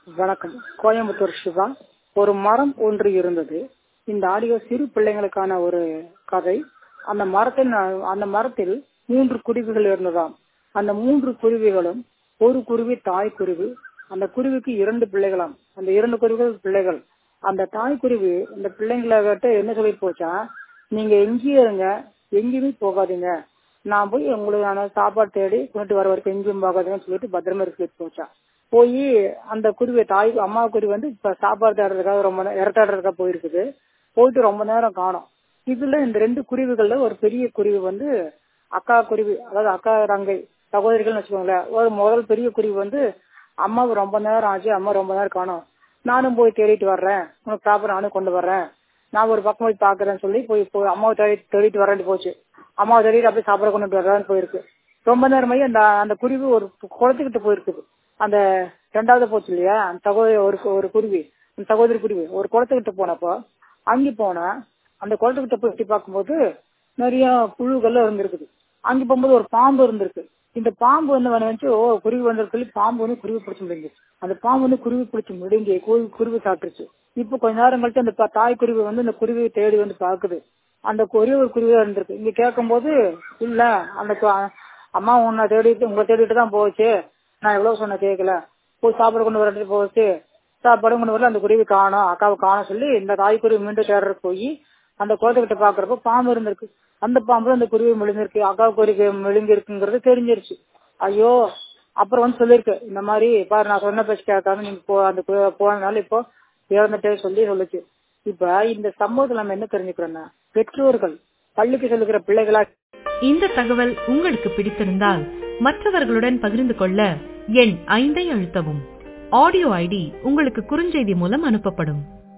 வணக்கம் கோயம்புத்தூர் சிவா ஒரு மரம் ஒன்று இருந்தது இந்த ஆடியோ சிறு பிள்ளைங்களுக்கான ஒரு கதை அந்த மரத்தில் அந்த மரத்தில் மூன்று குருவிகள் இருந்ததாம் அந்த மூன்று குருவிகளும் ஒரு குருவி தாய் குருவி அந்த குருவிக்கு இரண்டு பிள்ளைகளாம் அந்த இரண்டு குருவிகள் பிள்ளைகள் அந்த தாய் குருவி அந்த பிள்ளைங்களை கிட்ட என்ன சொல்லி போச்சா நீங்க எங்கேயும் இருங்க எங்கேயுமே போகாதீங்க நான் போய் உங்களுக்கான சாப்பாடு தேடி கொண்டு வர வரைக்கும் எங்கேயும் போகாதீங்கன்னு சொல்லிட்டு பத்திரமா இருக்கு போச்சா போய் அந்த குருவி தாய் அம்மா குருவி வந்து இப்ப சாப்பாடு தேடுறதுக்காக ரொம்ப நேரம் இறத்தாடுறதுக்காக போயிருக்குது போயிட்டு ரொம்ப நேரம் காணும் இதுல இந்த ரெண்டு குருவிகள்ல ஒரு பெரிய குருவி வந்து அக்கா குருவி அதாவது அக்கா ரங்கை சகோதரிகள்னு வச்சுக்கோங்களேன் ஒரு முதல் பெரிய குருவி வந்து அம்மாவுக்கு ரொம்ப நேரம் ஆச்சு அம்மா ரொம்ப நேரம் காணும் நானும் போய் தேடிட்டு வர்றேன் உனக்கு சாப்பிட நானும் கொண்டு வர்றேன் நான் ஒரு பக்கம் போய் பாக்குறேன்னு சொல்லி போய் போய் அம்மாவை தேடி தேடிட்டு வரேன் போச்சு அம்மாவை தேடிட்டு அப்படியே சாப்பிட கொண்டு வர்றான்னு போயிருக்கு ரொம்ப நேரமாயி அந்த அந்த குருவி ஒரு குளத்துக்கிட்ட போயிருக்குது அந்த ரெண்டாவது போச்சு இல்லையா அந்த சகோதரி ஒரு ஒரு குருவி அந்த சகோதரி குருவி ஒரு குளத்துக்கிட்ட போனப்போ அங்கே போனா அந்த குளத்துக்கிட்ட போய் எட்டி பார்க்கும்போது நிறைய புழுகள்லாம் இருந்திருக்குது அங்கே போகும்போது ஒரு பாம்பு இருந்திருக்கு இந்த பாம்பு வந்து நினைச்சு ஓ குருவி வந்து சொல்லி பாம்பு வந்து குருவி பிடிச்சி முடிஞ்சு அந்த பாம்பு வந்து குருவி பிடிச்சி முடிங்கி குருவி குருவி சாப்பிட்டுருச்சு இப்போ கொஞ்ச நேரம் கழிச்சு அந்த தாய் குருவி வந்து இந்த குருவியை தேடி வந்து பாக்குது அந்த ஒரே ஒரு குருவியா இருந்திருக்கு இங்க கேட்கும் போது இல்ல அந்த அம்மா உன்னை தேடிட்டு உங்களை தேடிட்டு தான் போச்சு நான் எவ்வளவு சொன்ன கேட்கல போய் சாப்பாடு கொண்டு வரட்டு போச்சு சாப்பாடு கொண்டு வரல அந்த குருவி காணும் அக்காவை காணும் சொல்லி இந்த தாய் குருவி மீண்டும் தேடுறதுக்கு போய் அந்த குளத்துக்கிட்ட பாக்குறப்ப பாம்பு இருந்திருக்கு அந்த பாம்பு அந்த குருவி மெழுங்கிருக்கு அக்கா குருவி மெழுங்கி இருக்குங்கிறது தெரிஞ்சிருச்சு ஐயோ அப்புறம் வந்து சொல்லிருக்கு இந்த மாதிரி பாரு நான் சொன்ன பேச்சு கேட்காம நீங்க போ அந்த போனதுனால இப்போ இறந்துட்டே சொல்லி சொல்லுச்சு இப்ப இந்த சம்பவத்துல நம்ம என்ன தெரிஞ்சுக்கிறோம்னா பெற்றோர்கள் பள்ளிக்கு செல்லுகிற பிள்ளைகளா இந்த தகவல் உங்களுக்கு பிடித்திருந்தால் மற்றவர்களுடன் பகிர்ந்து கொள்ள எண் ஐந்தை அழுத்தவும் ஆடியோ ஐடி உங்களுக்கு குறுஞ்செய்தி மூலம் அனுப்பப்படும்